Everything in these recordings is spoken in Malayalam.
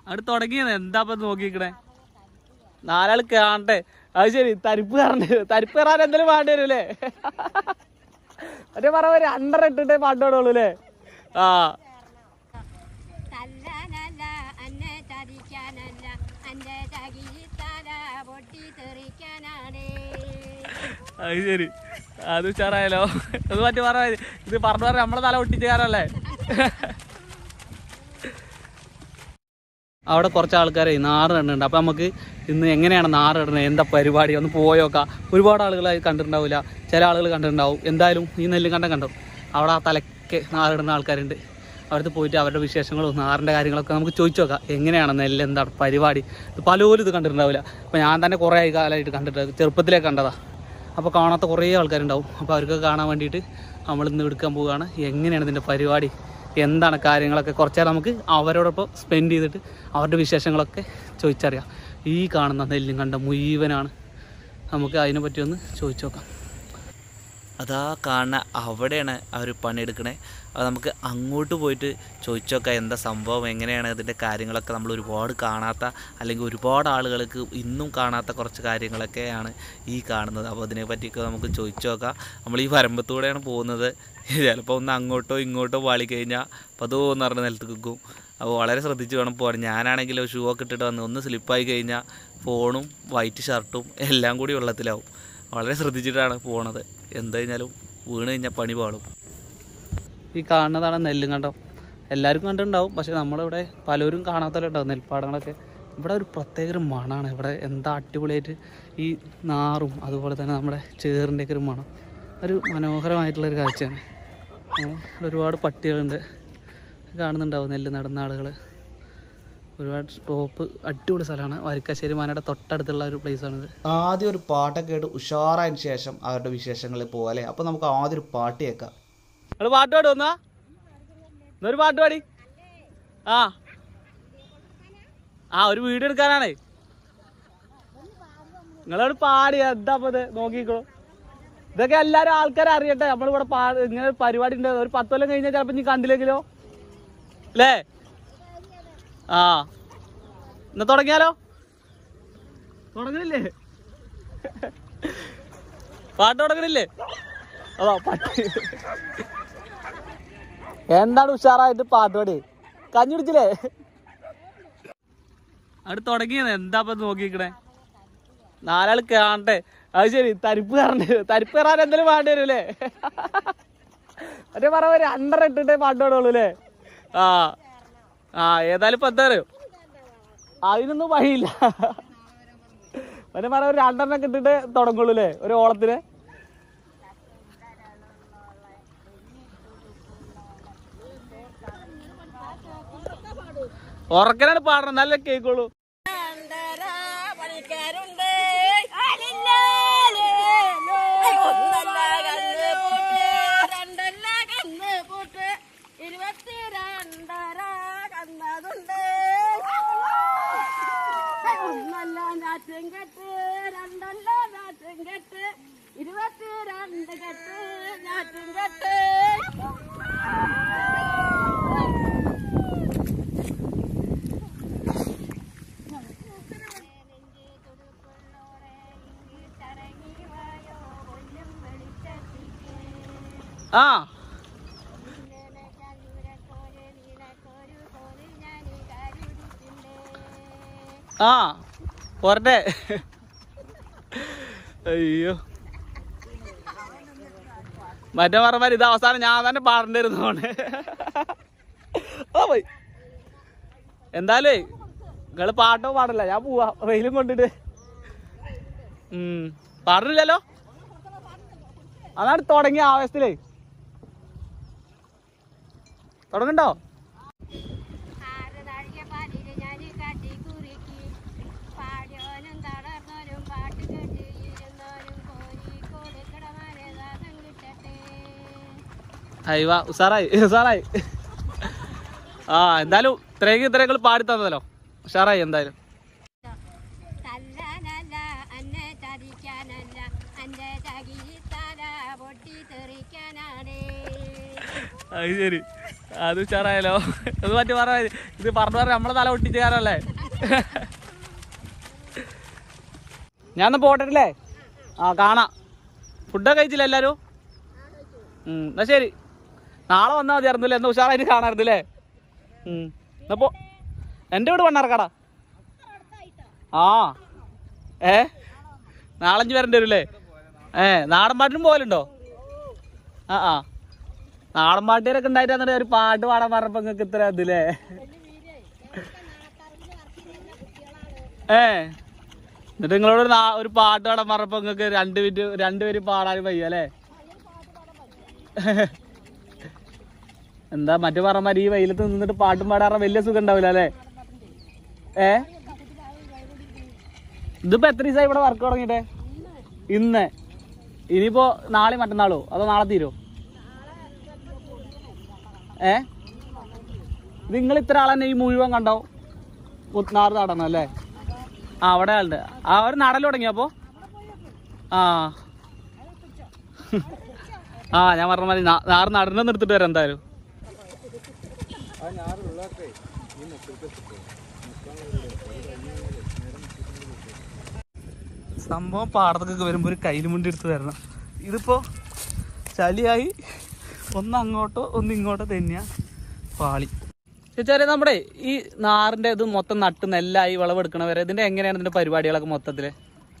അവിടെ തുടങ്ങിയത് എന്താ ഇപ്പൊ നോക്കിക്കണേ നാലാൾ കാണട്ടെ അത് ശരി തരിപ്പ് കയറണ്ട് തരിപ്പ് കയറാൻ എന്തെങ്കിലും വേണ്ടി വരും അല്ലേ മറ്റേ പറഞ്ഞ ഒരു അണ്ടർ ഇട്ടിട്ടേ പാട്ട് പാടുള്ളൂ അല്ലേ ആ തല്ലാനല്ല അന്നെ ചതിക്കാനല്ല അന്റെ ചകിരിത്തല പൊട്ടി തെറിക്കാനാണ് അത് ശരി അത് ഉഷാറായാലോ അത് മറ്റേ പറഞ്ഞ ഇത് പറഞ്ഞു പറഞ്ഞ നമ്മളെ തല ഒട്ടിച്ചുകാരല്ലേ അവിടെ കുറച്ച് ആൾക്കാരെ നാറ് ഇടുന്നുണ്ട് അപ്പം നമുക്ക് ഇന്ന് എങ്ങനെയാണ് നാറ് ഇടുന്നത് എന്താ പരിപാടി ഒന്ന് പോയോക്കാം ഒരുപാട് ആളുകൾ അത് കണ്ടിട്ടുണ്ടാവില്ല ചില ആളുകൾ കണ്ടിട്ടുണ്ടാവും എന്തായാലും ഈ നെല്ലും കണ്ട കണ്ടോ അവിടെ ആ തലയ്ക്ക് നാറിടുന്ന ആൾക്കാരുണ്ട് അവിടുത്തെ പോയിട്ട് അവരുടെ വിശേഷങ്ങളും നാറിൻ്റെ കാര്യങ്ങളൊക്കെ നമുക്ക് ചോദിച്ചു നോക്കാം എങ്ങനെയാണ് നെല്ല് എന്താണ് പരിപാടി ഇത് പലരും ഇത് കണ്ടിട്ടുണ്ടാവില്ല അപ്പോൾ ഞാൻ തന്നെ കുറേ ആയി കാലമായിട്ട് കണ്ടിട്ട് ചെറുപ്പത്തിലേ കണ്ടതാ അപ്പോൾ കാണാത്ത കുറേ ആൾക്കാരുണ്ടാവും അപ്പോൾ അവർക്ക് കാണാൻ വേണ്ടിയിട്ട് നമ്മൾ ഇന്ന് എടുക്കാൻ പോവുകയാണ് എങ്ങനെയാണ് ഇതിൻ്റെ പരിപാടി എന്താണ് കാര്യങ്ങളൊക്കെ കുറച്ചേരം നമുക്ക് അവരോടൊപ്പം സ്പെൻഡ് ചെയ്തിട്ട് അവരുടെ വിശേഷങ്ങളൊക്കെ ചോദിച്ചറിയാം ഈ കാണുന്ന നെല്ലും കണ്ട മുഴുവനാണ് നമുക്ക് അതിനെ പറ്റി ഒന്ന് ചോദിച്ചു നോക്കാം അതാ കാണുന്ന അവിടെയാണ് അവർ പണിയെടുക്കണേ അത് നമുക്ക് അങ്ങോട്ട് പോയിട്ട് ചോദിച്ചു നോക്കാം എന്താ സംഭവം എങ്ങനെയാണ് ഇതിൻ്റെ കാര്യങ്ങളൊക്കെ നമ്മൾ ഒരുപാട് കാണാത്ത അല്ലെങ്കിൽ ഒരുപാട് ആളുകൾക്ക് ഇന്നും കാണാത്ത കുറച്ച് കാര്യങ്ങളൊക്കെയാണ് ഈ കാണുന്നത് അപ്പോൾ അതിനെ പറ്റിയൊക്കെ നമുക്ക് ചോദിച്ചു നോക്കാം നമ്മൾ ഈ വരമ്പത്തൂടെയാണ് പോകുന്നത് ചിലപ്പോൾ ഒന്ന് അങ്ങോട്ടോ ഇങ്ങോട്ടോ വാളി കഴിഞ്ഞാൽ അപ്പോൾ അതോ എന്ന് പറഞ്ഞ് നിലത്ത് കുക്കും അപ്പോൾ വളരെ ശ്രദ്ധിച്ച് വേണം പോകാൻ ഞാനാണെങ്കിലോ ഷൂ ഒക്കെ ഇട്ടിട്ട് വന്ന് ഒന്ന് സ്ലിപ്പായി കഴിഞ്ഞാൽ ഫോണും വൈറ്റ് ഷർട്ടും എല്ലാം കൂടി വെള്ളത്തിലാവും വളരെ ശ്രദ്ധിച്ചിട്ടാണ് പോണത് എന്ത് കഴിഞ്ഞാലും വീണ് കഴിഞ്ഞാൽ പണി പാടും ഈ കാണുന്നതാണ് നെല്ലും കണ്ടം എല്ലാവർക്കും കണ്ടിട്ടുണ്ടാവും പക്ഷെ നമ്മളിവിടെ പലരും കാണാത്തവരുണ്ടാവും നെൽപ്പാടങ്ങളൊക്കെ ഇവിടെ ഒരു പ്രത്യേക ഒരു മണമാണ് ഇവിടെ എന്താ അടിപൊളിയായിട്ട് ഈ നാറും അതുപോലെ തന്നെ നമ്മുടെ ചേറിൻ്റെയൊക്കെ ഒരു മണം ഒരു മനോഹരമായിട്ടുള്ളൊരു കാഴ്ചയാണ് ഏ, ഇവിടെ ഒരുപാട് പട്ടികളുണ്ട് കാണുന്നുണ്ടാവും നെല്ല് നടുന്ന ആളുകൾ ഒരുപാട് സ്റ്റോപ്പ് അടിപൊളി സ്ഥലമാണ് വരിക്കാശ്ശേരി മനയുടെ തൊട്ടടുത്തുള്ള ഒരു പ്ലേസാണിത് ആദ്യം ഒരു പാട്ടൊക്കെ കേട്ട് ഉഷാറായതിന് ശേഷം അവരുടെ വിശേഷങ്ങളിൽ പോകാം അല്ലേ അപ്പോൾ നമുക്ക് ആദ്യം ഒരു പാട്ട് കേൾക്കാം നിങ്ങൾ പാട്ട് പാടും എന്നാ എന്നൊരു പാട്ട് പാടി ആ ആ ഒരു വീഡിയോ എടുക്കാനാണേ നിങ്ങളോട് പാടി എന്താ ഇപ്പൊ ഇത് നോക്കിക്കോ ഇതൊക്കെ എല്ലാരും ആൾക്കാരെ അറിയട്ടെ നമ്മളിവിടെ പാ ഇങ്ങനെ ഒരു പരിപാടി ഉണ്ട് ഒരു പത്ത് കൊല്ലം കഴിഞ്ഞാൽ ചിലപ്പോ നീ കണ്ടില്ലെങ്കിലോ അല്ലേ ആ എന്നാ തുടങ്ങിയാലോ തുടങ്ങണില്ലേ പാട്ട് തുടങ്ങണില്ലേ അതോ പട്ടി എന്താണ് ഉഷാറായിട്ട് പാട്ടുപാടി കഞ്ഞി കുടിച്ചില്ലേ അവിടെ തുടങ്ങിയത് എന്താ ഇപ്പൊ നോക്കിക്കണേ നാലാൾ കാണട്ടെ അത് ശരി തരിപ്പ് കയറണ്ട് തരിപ്പ് കയറാൻ എന്തെങ്കിലും വേണ്ടി വരും അല്ലേ മറ്റേ പറഞ്ഞ ഒരു അണ്ടർ ഇട്ടിട്ടേ പാട്ട് പാടുള്ളൂ അല്ലേ ആ ആ ഏതായാലും ഇപ്പൊ എന്താ അറിയോ അതിനൊന്നും വഴിയില്ല മറ്റേ പറഞ്ഞ ഒരു രണ്ടെണ്ണൊക്കെ ഇട്ടിട്ട് തുടങ്ങുള്ളൂ അല്ലേ ഒരു ഓളത്തിന് ഉറക്കനാണ് പാടണം നല്ല കേക്കുള്ളൂ പണിക്കാരുണ്ട് ഒന്നല്ല കന്ന് പൂട്ട് രണ്ടല്ല കന്ന് പൂട്ട് ഇരുപത്തി രണ്ടര കന്നതുണ്ട് ഒന്നല്ല നാറ്റും കെട്ട് രണ്ടല്ല നാറ്റും കെട്ട് ഇരുപത്തി രണ്ട് കെട്ട് നാറ്റും കെട്ട് ആ ആ പോരട്ടെ അയ്യോ മറ്റേ പറഞ്ഞ ഇത് അവസാനം ഞാൻ തന്നെ പാടേണ്ടിരുന്നോണ്ട് ഓ പോയി എന്തായാലേ നിങ്ങള് പാട്ടോ പാടില്ല ഞാൻ പോവാ വെയിലും കൊണ്ടിട്ട് ഉം പാടുന്നില്ലല്ലോ അതാണ് തുടങ്ങിയ ആവേശത്തിലേ തുടങ്ങണ്ടോ ആറ് നാഴിക പാലില് ഞാന് കാട്ടി കുറുക്കി പാടിയോനും തളർന്നോനും പാട്ട് കേട്ട് ഇരുന്നോനും കോരി കൊടുക്കടമാനെ ദാസം കിട്ടട്ടെ അയ്യ ഉഷാറായി ഉഷാറായി ആ എന്തായാലും ഇത്രയൊക്കെ ഇത്രയൊക്കെ പാടി തന്നതല്ലോ ഉഷാറായി എന്തായാലും തല്ലാനല്ല അന്നെ ചതിക്കാനല്ല അന്റെ ചകിരിത്തല പൊട്ടി തെറിക്കാനാണ് അത് ശരി അത് ഉഷാറായാലോ അത് മറ്റു പറ ഇത് പറഞ്ഞു പറഞ്ഞ നമ്മളെ തല ഒട്ടിച്ചുകാരല്ലേ ഞാൻ ഒന്ന് പോട്ടല്ലേ ആ കാണാം ഫുഡൊക്കെ കഴിച്ചില്ല എല്ലാരും ഉം, എന്നാ ശരി നാളെ വന്നാൽ മതിയായിരുന്നില്ലേ എന്നാ ഉഷാറായിട്ട് കാണാറുന്നില്ലേ എന്നാ പോ എൻ്റെ വീട് വണ്ണാർക്കാടാ ആ ഏ നാലഞ്ച് പേരൻ്റെ വരില്ലേ ഏ നാടൻ പാട്ടിനും പോകലുണ്ടോ ആ ആ നാടൻ പാട്ടുകാരൊക്കെ ഉണ്ടായിട്ട് എന്നിട്ട് ഒരു പാട്ട് പാടാൻ പറഞ്ഞപ്പോ നിങ്ങൾക്ക് ഇത്ര ഇതില്ലേ ഏ എന്നിട്ട് നിങ്ങളോട് ഒരു നാ- ഒരു പാട്ട് പാടാൻ പറഞ്ഞപ്പോ നിങ്ങൾക്ക് രണ്ട് മിനിറ്റ് രണ്ടുപേരും പാടാൻ വയ്യ അല്ലേ എന്താ മറ്റു പറഞ്ഞ ഈ വെയിലത്ത് നിന്നിട്ട് പാട്ടും പാടാറ വലിയ സുഖം ഉണ്ടാവില്ല അല്ലേ ഏ ഇതിപ്പോ എത്ര ദിവസമായി ഇവിടെ വർക്ക് തുടങ്ങിയിട്ടേ ഇന്ന് ഇനിയിപ്പോ നാളെ മറ്റന്നാളോ അതോ നാളെ തീരോ ഏ നിങ്ങൾ ഇത്ര ആളെന്നെ ഈ മുഴുവൻ കണ്ടോ മുത്തനാറ് നടണം അല്ലേ ആ അവിടെ ആളുണ്ട് ആ അവർ നടൽ തുടങ്ങിയപ്പോ ആ ആ ഞാൻ പറഞ്ഞ മതി നാ- നാറ് നടനെന്ന് എടുത്തിട്ട് വരാം എന്തായാലും സംഭവം പാടത്തൊക്കെ വരുമ്പോൾ ഒരു കയ്യിൽ മുണ്ടി എടുത്ത് തരണം ഇതിപ്പോ ചളിയായി ഒന്ന് അങ്ങോട്ടോ ഒന്ന് ഇങ്ങോട്ടോ തന്നെയാ പാളി ചേച്ചാരെ നമ്മുടെ ഈ നാറിന്റെ ഇത് മൊത്തം നട്ട് നെല്ലായി വിളവെടുക്കണ വരെ ഇതിന്റെ എങ്ങനെയാണ് ഇതിന്റെ പരിപാടികളൊക്കെ മൊത്തത്തില്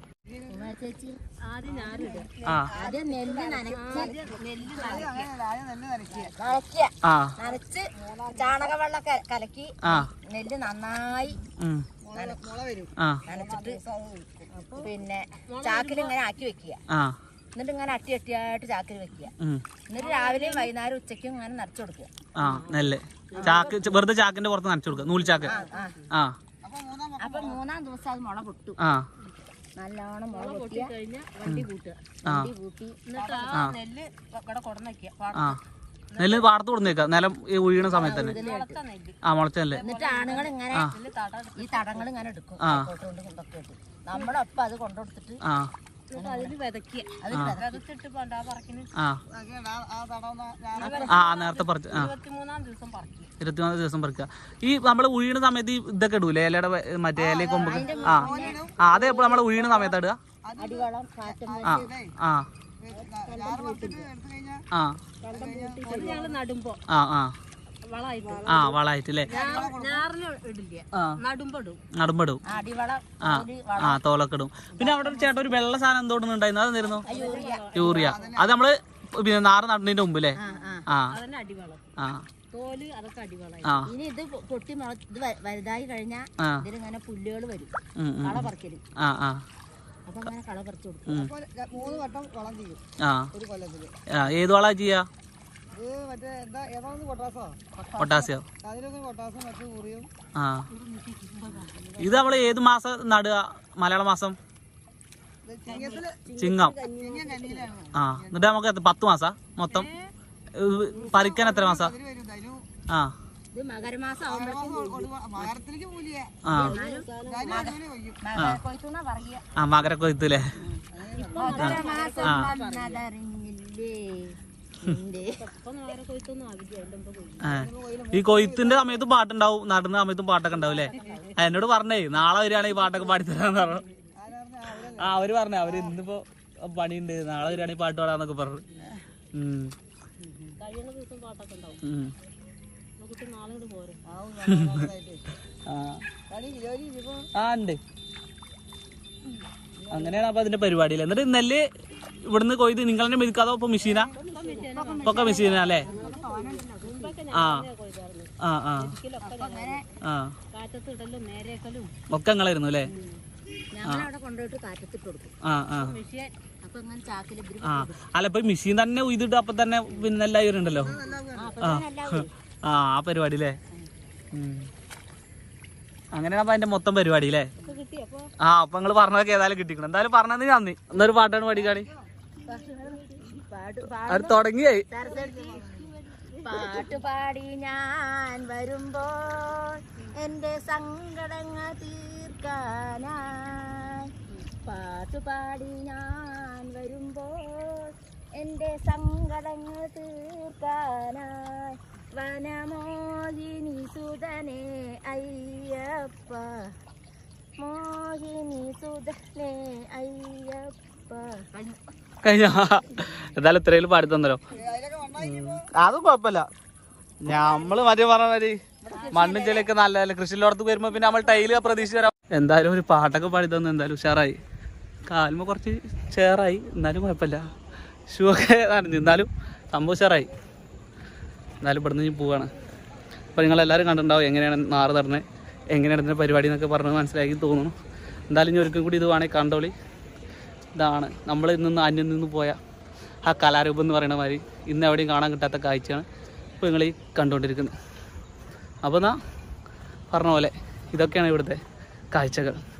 ആ ആദ്യം നെല്ല് നനച്ച് നെല്ല് നനയ്ക്കുക ആ നനച്ച് ചാണകവെള്ളം ക- കലക്കി ആ നെല്ല് നന്നായി ഉം, നനയ്ക്കും. ആ നനച്ചിട്ട് പിന്നെ ചാക്കിൽ ഇങ്ങനെ ആക്കി വെക്കുക ആ എന്നിട്ട് ഇങ്ങനെ അട്ടി അട്ടിയായിട്ട് ചാക്കിൽ വെക്കുക ഉം, എന്നിട്ട് രാവിലെയും വൈകുന്നേരം ഉച്ചയ്ക്കും ഇങ്ങനെ നിറച്ചു കൊടുക്കുക ആ നെല്ല് ചാക്ക് ചെ- വെറുതെ ചാക്കിന്റെ പുറത്ത് നനച്ചു കൊടുക്കുക നൂൽ ചാക്ക് ആ ആ അപ്പൊ മൂന്നാം ദിവസം അത് മുള പൊട്ടും ആ നല്ലോണം മുള പൊട്ടി കഴിഞ്ഞാൽ വണ്ടി കൂട്ടുക ആ വണ്ടി കൂട്ടി എന്നിട്ട് ആ നെല്ല് ഇവിടെ കൊടന്ന് വെക്കുക ആ നെല്ല് പാടത്ത് കൊടുന്നേക്ക നിലം ഈ ഉഴിയണ സമയത്ത് തന്നെ നെല്ല് ആ മുളച്ച നെല്ല് എന്നിട്ട് ആണുങ്ങൾ ഇങ്ങനെ ഈ തടങ്ങൾ ഇങ്ങനെ എടുക്കും ആ. കൊണ്ട് കൊണ്ടൊക്കെ ഇട്ട് നമ്മളൊപ്പം അത് കൊണ്ടുകൊടുത്തിട്ട് ആ അതിൽ വിതയ്ക്കുക അതിൽ വിതച്ചിട്ട് പണ്ടാ പറക്കിന് ആ ആ നേരത്തെ പറിച്ച് ആ ഇരുപത്തിമൂന്നാം ദിവസം പറക്കി ഇരുപത്തിമൂന്ന് ദിവസം പറിക്കുക ഈ നമ്മൾ ഉഴിയണ സമയത്ത് ഈ ഇതൊക്കെ ഇടൂലേ ഇലയുടെ വെ- മറ്റേ ഇല കൊമ്പൊക്കെ ആ ആ അതേ എപ്പോഴും നമ്മൾ ഉഴിയണ സമയത്ത് ഇടുക അടിവളം കാറ്റും ആ ആ ആ ഞങ്ങൾ നടുമ്പോ ആ ആ വളമായിട്ട് ആ വളമായിട്ട് അല്ലേ ഞാറിന് ഇടില്ല ആ നടുമ്പോ ഇടും നടുമ്പിടും അടിവളം ആ ഒരു ആ തോലൊക്കെ ഇടും പിന്നെ അവിടെ ഒരു ചേട്ടൻ ഒരു വെള്ള സാധനം എന്തോടുന്നുണ്ടായിരുന്നു അത് എന്തായിരുന്നു യൂറിയ യൂറിയ അത് നമ്മള് പിന്നെ നാറ് നടുന്നതിന്റെ മുമ്പ് അല്ലേ ആ ആ ആ അതന്നെ അടിവളം ആ തോല് അതൊക്കെ അടിവളം ആ ഇനി ഇത് പൊ- പൊട്ടി മുള ഇത് വ- വലുതായി കഴിഞ്ഞാൽ ആ ഇതിലിങ്ങനെ പുല്ലുകൾ വരും ഉം, ഉം. കള പറിക്കല് ആ ആ അപ്പൊ അങ്ങനെ കള പറിച്ചു കൊടുക്കും ഉം. മൂന്ന് വട്ടം വളം ചെയ്യും ആ ഒരു കൊല്ലത്തില് ആ ഏത് വളാ ചെയ്യാ ഇത് മറ്റേ എന്താ ഏതാണെന്ന് കൊട്ടാസോ പൊട്ടാസ്യം അതിലൊന്നും കൊട്ടാസും മറ്റു കുറിയും ആ ഇത് നമ്മൾ ഏത് മാസം നടുക മലയാള മാസം ചിങ്ങത്തില് ചിങ്ങം ചിങ്ങം കന്നിയിലാണ് ആ എന്നിട്ട് നമുക്ക് എത്ര- പത്ത് മാസാ മൊത്തം ഇത് പറിക്കാൻ എത്ര മാസാ അതിന് വരും അതിന് ആ ഇത് മകരമാസം ആവുമ്പോഴേക്കും മകരത്തിലേക്ക് പോലിയ ആ അതിന് അങ്ങനെ കൊയ്യും കൊയ്ത്തുന്ന പറയുക ആ മകരക്കൊയ്ത്തില്ലേ മകരമാസം വന്നതറിഞ്ഞില്ലേ നിന്റെ ഇപ്പൊ മകരക്കൊയ്ത്തൊന്നും ആവില്ല അതിന്റെ മുമ്പ് കൊയ്യും ആ. ഈ കൊയ്ത്തിന്റെ സമയത്തും പാട്ടുണ്ടാവും നടുന്ന സമയത്തും പാട്ടൊക്കെ ഉണ്ടാവും അല്ലേ ആ, എന്നോട് പറഞ്ഞേ നാളെ വരികയാണെങ്കിൽ ഈ പാട്ടൊക്കെ പാടിത്തരാന്ന് പറഞ്ഞു ആ അവര് പറഞ്ഞേ അവര് ഇന്നിപ്പോ പണിയുണ്ട് നാളെ വരികയാണെങ്കിൽ പാട്ട് പാടാന്നൊക്കെ പറഞ്ഞു ഉം. കഴിയുന്ന ദിവസം പാട്ടൊക്കെ ഉണ്ടാവും ഉം. കുട്ടി നാളെ കൂടെ പോരും ആ പണി ജോലി ഇപ്പൊ ആ ഉണ്ട് അങ്ങനെയാണ് അപ്പൊ അതിന്റെ പരിപാടിയിൽ എന്നിട്ട് നെല്ല് ഇവിടുന്ന് കൊയ്ത് നിങ്ങൾ തന്നെ മെതിക്കാതോ ഇപ്പൊ മെഷീനാ ഒക്കെ മെഷീനാ അല്ലേ ആ ആ ആ ആ കാറ്റത്ത് ഇടലും നേരേക്കലും ഒക്കെ നിങ്ങളായിരുന്നു അല്ലേ ഞങ്ങളവിടെ കൊണ്ടുപോയിട്ട് കാറ്റത്തിട്ട് കൊടുക്കും ആ ആ മെഷീൻ അപ്പൊ ഇങ്ങനെ ചാക്കിൽ ഇവര് ആ അല്ല ഇപ്പൊ മെഷീൻ തന്നെ ഉയ്തിട്ട് അപ്പൊ തന്നെ പിന്നെ എല്ലാവരും ഉണ്ടല്ലോ ആ ആ ആ പരിപാടി അല്ലേ ഉം. അങ്ങനെയാണ് അപ്പൊ അതിന്റെ മൊത്തം പരിപാടി അല്ലേ കിട്ടി അപ്പൊ ആ അപ്പൊ നിങ്ങൾ പറഞ്ഞതൊക്കെ ഏതായാലും കിട്ടിക്കണം എന്തായാലും പറഞ്ഞതിന് നന്ദി എന്നൊരു പാട്ടാണ് പഠിക്കാണി പാട്ട് അത് തുടങ്ങിയായി പാട്ട് പാടി ഞാൻ വരുമ്പോൾ എൻ്റെ സങ്കടങ്ങൾ തീർക്കാനായി പാട്ട് പാടി ഞാൻ വരുമ്പോൾ എൻ്റെ സങ്കടങ്ങൾ തീർക്കാനായി വനമോഹിനി സുതനെ അയ്യപ്പ മോഹിനി സുതനെ അയ്യപ്പ കഴിഞ്ഞ എന്തായാലും ഇത്രയും പാടി തന്നല്ലോ അത് കുഴപ്പമില്ല നമ്മള് മറ്റേ പറഞ്ഞ മാതിരി മണ്ണും ചെളിയൊക്കെ നല്ല കൃഷിയിലോടത്ത് വരുമ്പോ പിന്നെ നമ്മൾ ടൈല് പ്രതീക്ഷ വരാം എന്തായാലും ഒരു പാട്ടൊക്കെ പാടി തന്നു എന്തായാലും ഉഷാറായി കാലുമ്പോ കുറച്ച് ചേറായി എന്നാലും കുഴപ്പമില്ല ഷൂ ഒക്കെ നനഞ്ഞു എന്നാലും സംഭവം ഉഷാറായി എന്നാലും ഇവിടുന്ന് ഇനി പോവാണ് അപ്പോൾ നിങ്ങളെല്ലാവരും കണ്ടിട്ടുണ്ടാവും എങ്ങനെയാണ് നാറ് തരണേ എങ്ങനെയാണ് ഇതിൻ്റെ പരിപാടി എന്നൊക്കെ പറഞ്ഞ് മനസ്സിലാക്കി തോന്നുന്നു എന്തായാലും ഇനി ഒരിക്കലും കൂടി ഇത് വേണേൽ കണ്ടോളി ഇതാണ് നമ്മൾ നിന്ന് അന്യം നിന്ന് പോയ ആ കലാരൂപം എന്ന് പറയുന്ന മാതിരി ഇന്ന് എവിടെയും കാണാൻ കിട്ടാത്ത കാഴ്ചയാണ് ഇപ്പോൾ നിങ്ങൾ ഈ കണ്ടുകൊണ്ടിരിക്കുന്നത് അപ്പോൾ എന്നാ പറഞ്ഞ പോലെ ഇതൊക്കെയാണ് ഇവിടുത്തെ കാഴ്ചകൾ